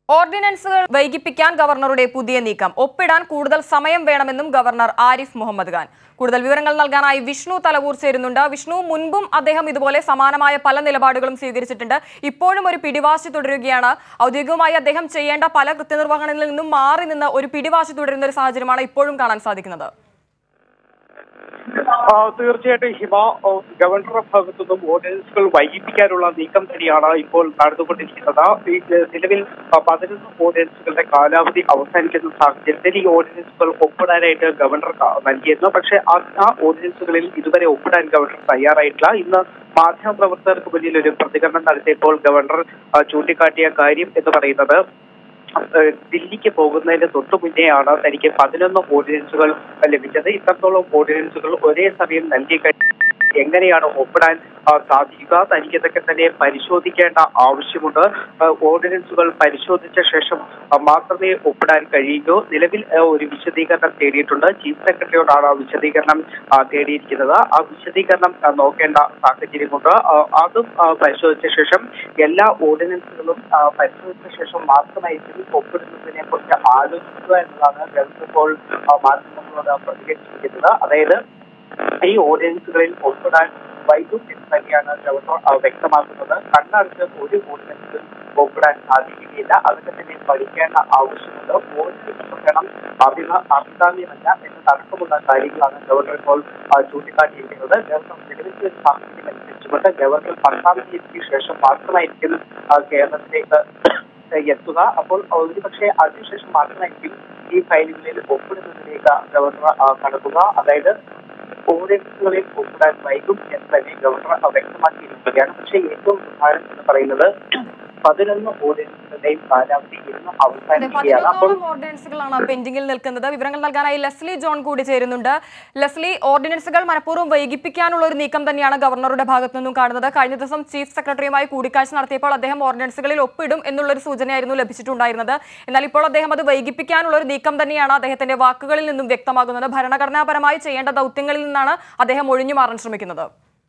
ഓർഡിനൻസുകൾ വൈകിപ്പിക്കാൻ ഗവർണറുടെ പുതിയ നീക്കം ഒപ്പിടാൻ കൂടുതൽ സമയം വേണമെന്നും ഗവർണർ ആരിഫ് മുഹമ്മദ് ഖാൻ കൂടുതൽ വിവരങ്ങൾ നൽകാനായി വിഷ്ണു തലവൂർ ചേരുന്നുണ്ട് വിഷ്ണു മുൻപും അദ്ദേഹം ഇതുപോലെ സമാനമായ പല നിലപാടുകളും സ്വീകരിച്ചിട്ടുണ്ട് ഇപ്പോഴും ഒരു പിടിവാശി തുടരുകയാണ് ഔദ്യോഗികമായി അദ്ദേഹം ചെയ്യേണ്ട പല കൃത്യനിർവഹണങ്ങളിൽ നിന്നും മാറി നിന്ന് ഒരു പിടിവാശി തുടരുന്ന ഒരു സാഹചര്യമാണ് ഇപ്പോഴും കാണാൻ സാധിക്കുന്നത് ആ, തീർച്ചയായിട്ടും ഹിമ ഓ, ഗവർണറുടെ ഭാഗത്തു നിന്നും ഓർഡിനൻസുകൾ വൈകിപ്പിക്കാനുള്ള നീക്കം തന്നെയാണ് ഇപ്പോൾ നടന്നുകൊണ്ടിരിക്കുന്നത് ഈ ഏ, നിലവിൽ ആ, പതിനൊന്ന് ഓർഡിനൻസുകളുടെ കാലാവധി അവസാനിക്കുന്ന സാഹചര്യത്തിൽ ഈ ഓർഡിനൻസുകൾ ഒപ്പിടാനായിട്ട് ഗവർണർ ക- നൽകിയിരുന്നു പക്ഷേ ആ ആ ഓർഡിനൻസുകളിൽ ഇതുവരെ ഒപ്പിടാൻ ഗവർണർ തയ്യാറായിട്ടില്ല ഇന്ന് മാധ്യമപ്രവർത്തകർക്ക് മുന്നിൽ ഒരു പ്രതികരണം നടത്തിയപ്പോൾ ഗവർണർ ആ, ചൂണ്ടിക്കാട്ടിയ കാര്യം എന്ന് പറയുന്നത് ഏഹ് ദില്ലിക്ക് പോകുന്നതിന് തൊട്ടു മുന്നെയാണ് തനിക്ക് പതിനൊന്ന് ഓർഡിനൻസുകൾ ലഭിച്ചത് ഇത്രത്തോളം ഓർഡിനൻസുകൾ ഒരേ സമയം നൽകി കഴിഞ്ഞ എങ്ങനെയാണ് ഒപ്പിടാൻ ആ, സാധിക്കുക തനിക്ക് ഇതൊക്കെ തന്നെ പരിശോധിക്കേണ്ട ആവശ്യമുണ്ട് ആ, ഓർഡിനൻസുകൾ പരിശോധിച്ച ശേഷം ആ, മാത്രമേ ഒപ്പിടാൻ കഴിയൂ നിലവിൽ ആ, ഒരു വിശദീകരണം തേടിയിട്ടുണ്ട് ചീഫ് സെക്രട്ടറിയോടാണ് ആ വിശദീകരണം ആ, തേടിയിരിക്കുന്നത് ആ വിശദീകരണം ആ, നോക്കേണ്ട സാഹചര്യമുണ്ട് ആ, അതും ആ, പരിശോധിച്ച ശേഷം എല്ലാ ഓർഡിനൻസുകളും ആ, പരിശോധിച്ച ശേഷം മാത്രമായിരിക്കും ഒപ്പിടുന്നതിനെ കുറിച്ച് ആലോചിക്കുക എന്നതാണ് ഗൾഫ് ഇപ്പോൾ ആ, മാധ്യമങ്ങളോട് പ്രതികരിച്ചിരിക്കുന്നത് അതായത് ഈ ഓർഡിനൻസുകളിൽ ഒപ്പിടാൻ വൈകും എന്ന് തന്നെയാണ് ഗവർണർ ആ, വ്യക്തമാക്കുന്നത് കണ്ണടച്ച് ഒരു ഓർഡിനൻസിലും ഒപ്പിടാൻ സാധിക്കുകയില്ല അതൊക്കെ തന്നെ പഠിക്കേണ്ട ആവശ്യമുണ്ട് ഓർഡിനൻസ് വേണം അഭിമ അഭികാമ്യമല്ല എന്നതടക്കമുള്ള കാര്യങ്ങളാണ് ഗവർണർ ഇപ്പോൾ ആ, ചൂണ്ടിക്കാട്ടിയിരിക്കുന്നത് ഗവർണർ നിലവിലെ ഒരു സാഹചര്യം അനുസരിച്ചുകൊണ്ട് ഗവർണർ പത്താം തീയതിക്ക് ശേഷം മാത്രമായിരിക്കും ആ, കേരളത്തിലേക്ക് എത്തുക അപ്പോൾ ഒരു പക്ഷേ അതിനുശേഷം മാത്രമായിരിക്കും ഈ ഫയലുകളിൽ ഒപ്പിടുന്നതിലേക്ക് ഗവർണർ ആ, കടക്കുക അതായത് ഓർഡിനൻസുകളിൽ ഒപ്പിടാൻ വൈകും എന്ന് തന്നെ ഗവർണർ വ്യക്തമാക്കിയിരിക്കുകയാണ് പക്ഷേ ഏറ്റവും പ്രധാനം എന്ന് പറയുന്നത് പതിനൊന്ന് ഓർഡിനൻസുകളുടെയും കാലാവധി ഇന്ന് അതെ അവസാനിക്കുകയാണ് അപ്പോൾ പതിനൊന്നോളം ഓർഡിനൻസുകളാണ് പെൻഡിംഗിൽ നിൽക്കുന്നത് വിവരങ്ങൾ നൽകാനായി ലെസ്ലി ജോൺ കൂടി ചേരുന്നുണ്ട് ലെസ്ലി ഓർഡിനൻസുകൾ മനഃപൂർവ്വം വൈകിപ്പിക്കാനുള്ള ഒരു നീക്കം തന്നെയാണ് ഗവർണറുടെ ഭാഗത്തു നിന്നും കാണുന്നത് കഴിഞ്ഞ ദിവസം ചീഫ് സെക്രട്ടറിയുമായി കൂടിക്കാഴ്ച നടത്തിയപ്പോൾ അദ്ദേഹം ഓർഡിനൻസുകളിൽ ഒപ്പിടും എന്നുള്ളൊരു സൂചനയായിരുന്നു ലഭിച്ചിട്ടുണ്ടായിരുന്നത് എന്നാൽ ഇപ്പോൾ അദ്ദേഹം അത് വൈകിപ്പിക്കാനുള്ള ഒരു നീക്കം തന്നെയാണ് അദ്ദേഹത്തിന്റെ വാക്കുകളിൽ നിന്നും വ്യക്തമാകുന്നത് ഭരണഘടനാപരമായി ചെയ്യേണ്ട ദൗത്യങ്ങളിൽ നിന്നാണ് അദ്ദേഹം ഒഴിഞ്ഞു മാറാൻ ശ്രമിക്കുന്നത്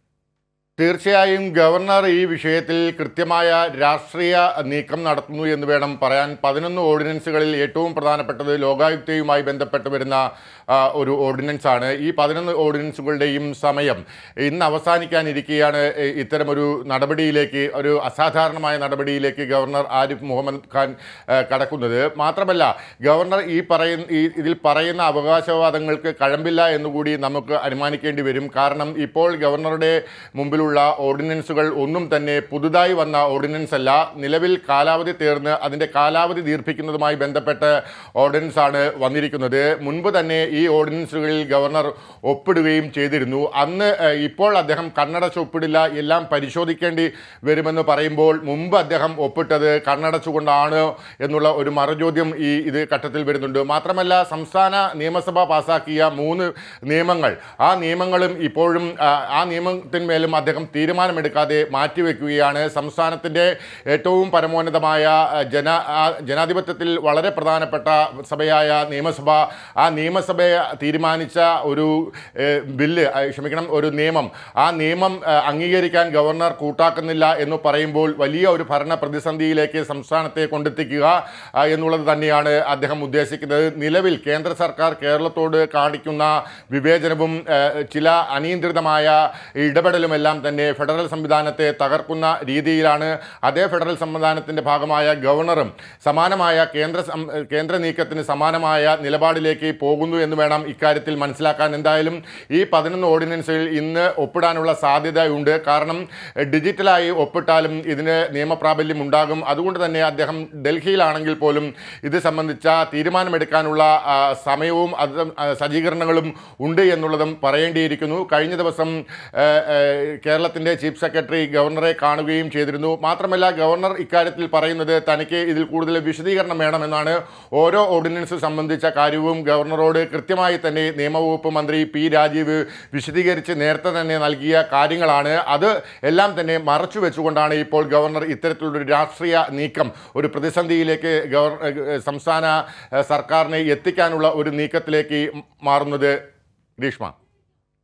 തീർച്ചയായും ഗവർണർ ഈ വിഷയത്തിൽ കൃത്യമായ രാഷ്ട്രീയ നീക്കം നടത്തുന്നു എന്ന് വേണം പറയാൻ പതിനൊന്ന് ഓർഡിനൻസുകളിൽ ഏറ്റവും പ്രധാനപ്പെട്ടത് ലോകായുക്തയുമായി ബന്ധപ്പെട്ട് വരുന്ന ആ, ഒരു ഓർഡിനൻസ് ആണ് ഈ പതിനൊന്ന് ഓർഡിനൻസുകളുടെയും സമയം ഇന്ന് അവസാനിക്കാനിരിക്കെയാണ് ഇ- ഇത്തരമൊരു നടപടിയിലേക്ക് ഒരു അസാധാരണമായ നടപടിയിലേക്ക് ഗവർണർ ആരിഫ് മുഹമ്മദ് ഖാൻ ആ, കടക്കുന്നത് മാത്രമല്ല ഗവർണർ ഈ പറയുന്ന ഈ ഇതിൽ പറയുന്ന അവകാശവാദങ്ങൾക്ക് കഴമ്പില്ല എന്നുകൂടി നമുക്ക് അനുമാനിക്കേണ്ടി വരും കാരണം ഇപ്പോൾ ഗവർണറുടെ മുമ്പിലുള്ള ഓർഡിനൻസുകൾ ഒന്നും തന്നെ പുതുതായി വന്ന ഓർഡിനൻസ് അല്ല നിലവിൽ കാലാവധി തീർന്ന് അതിൻ്റെ കാലാവധി ദീർഘിക്കുന്നതുമായി ബന്ധപ്പെട്ട് ഓർഡിനൻസ് ആണ് വന്നിരിക്കുന്നത് മുൻപ് തന്നെ ഈ ഓർഡിനൻസുകളിൽ ഗവർണർ ഒപ്പിടുകയും ചെയ്തിരുന്നു അന്ന് ഏഹ്, ഇപ്പോൾ അദ്ദേഹം കണ്ണടച്ച് ഒപ്പിടില്ല എല്ലാം പരിശോധിക്കേണ്ടി വരുമെന്ന് പറയുമ്പോൾ മുമ്പ് അദ്ദേഹം ഒപ്പിട്ടത് കണ്ണടച്ചുകൊണ്ടാണ് എന്നുള്ള ഒരു മറുചോദ്യം ഈ ഇത് ഘട്ടത്തിൽ വരുന്നുണ്ട് മാത്രമല്ല സംസ്ഥാന നിയമസഭ പാസാക്കിയ മൂന്ന് നിയമങ്ങൾ ആ നിയമങ്ങളും ഇപ്പോഴും ആ, ആ നിയമത്തിന്മേലും അദ്ദേഹം തീരുമാനമെടുക്കാതെ മാറ്റിവെക്കുകയാണ് സംസ്ഥാനത്തിൻ്റെ ഏറ്റവും പരമോന്നതമായ ആ, ജന ആ, ജനാധിപത്യത്തിൽ വളരെ പ്രധാനപ്പെട്ട സഭയായ നിയമസഭ ആ നിയമസഭയെ തീരുമാനിച്ച ഒരു ഏഹ്, ബില്ല് ആ, ക്ഷമിക്കണം ഒരു നിയമം ആ നിയമം ആ, അംഗീകരിക്കാൻ ഗവർണർ കൂട്ടാക്കുന്നില്ല എന്ന് പറയുമ്പോൾ വലിയ ഒരു ഭരണ പ്രതിസന്ധിയിലേക്ക് സംസ്ഥാനത്തെ കൊണ്ടെത്തിക്കുക ആ, എന്നുള്ളത് തന്നെയാണ് അദ്ദേഹം ഉദ്ദേശിക്കുന്നത് നിലവിൽ കേന്ദ്ര സർക്കാർ കേരളത്തോട് കാണിക്കുന്ന വിവേചനവും ആ, ചില അനിയന്ത്രിതമായ ഇടപെടലുമെല്ലാം തന്നെ ഫെഡറൽ സംവിധാനത്തെ തകർക്കുന്ന രീതിയിലാണ് അതേ ഫെഡറൽ സംവിധാനത്തിൻ്റെ ഭാഗമായ ഗവർണറും സമാനമായ കേന്ദ്ര സം- കേന്ദ്ര നീക്കത്തിന് സമാനമായ നിലപാടിലേക്ക് പോകുന്നു എന്ന് വേണം ഇക്കാര്യത്തിൽ മനസ്സിലാക്കാൻ എന്തായാലും ഈ പതിനൊന്ന് ഓർഡിനൻസുകൾ ഇന്ന് ഒപ്പിടാനുള്ള സാധ്യതയുണ്ട് കാരണം എഹ്, ഡിജിറ്റലായി ഒപ്പിട്ടാലും ഇതിന് നിയമപ്രാബല്യം ഉണ്ടാകും അതുകൊണ്ട് തന്നെ അദ്ദേഹം ഡൽഹിയിലാണെങ്കിൽ പോലും ഇത് സംബന്ധിച്ച തീരുമാനമെടുക്കാനുള്ള ആ, സമയവും അത് ആ, സജ്ജീകരണങ്ങളും ഉണ്ട് എന്നുള്ളതും പറയേണ്ടിയിരിക്കുന്നു കഴിഞ്ഞ ദിവസം ഏഹ്, ഏഹ്, കേരളത്തിൻ്റെ ചീഫ് സെക്രട്ടറി ഗവർണറെ കാണുകയും ചെയ്തിരുന്നു മാത്രമല്ല ഗവർണർ ഇക്കാര്യത്തിൽ പറയുന്നത് തനിക്ക് ഇതിൽ കൂടുതൽ വിശദീകരണം വേണമെന്നാണ് ഓരോ ഓർഡിനൻസ് സംബന്ധിച്ച കാര്യവും ഗവർണറോട് കൃത്യമായി തന്നെ നിയമവകുപ്പ് മന്ത്രി പി രാജീവ് വിശദീകരിച്ച് നേരത്തെ തന്നെ നൽകിയ കാര്യങ്ങളാണ് അത് എല്ലാം തന്നെ മറച്ചു വെച്ചുകൊണ്ടാണ് ഇപ്പോൾ ഗവർണർ ഇത്തരത്തിലുള്ളൊരു രാഷ്ട്രീയ നീക്കം ഒരു പ്രതിസന്ധിയിലേക്ക് ഗവർ ഏഹ്, സംസ്ഥാന ഏഹ്, സർക്കാരിനെ എത്തിക്കാനുള്ള ഒരു നീക്കത്തിലേക്ക് മാറുന്നത് ഗ്രീഷ്മ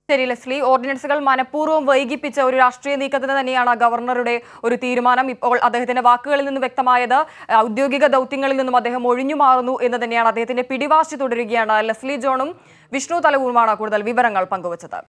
ശരി ലെസ്ലി ഓർഡിനൻസുകൾ മനഃപൂർവ്വം വൈകിപ്പിച്ച ഒരു രാഷ്ട്രീയ നീക്കത്തിന് തന്നെയാണ് ഗവർണറുടെ ഒരു തീരുമാനം ഇപ്പോൾ അദ്ദേഹത്തിന്റെ വാക്കുകളിൽ നിന്ന് വ്യക്തമായത് ഔദ്യോഗിക ദൗത്യങ്ങളിൽ നിന്നും അദ്ദേഹം ഒഴിഞ്ഞു മാറുന്നു എന്ന് തന്നെയാണ് അദ്ദേഹത്തിന്റെ പിടിവാശി തുടരുകയാണ് ലെസ്ലി ജോണും വിഷ്ണു തലവുമാണ് കൂടുതൽ വിവരങ്ങൾ പങ്കുവച്ചത്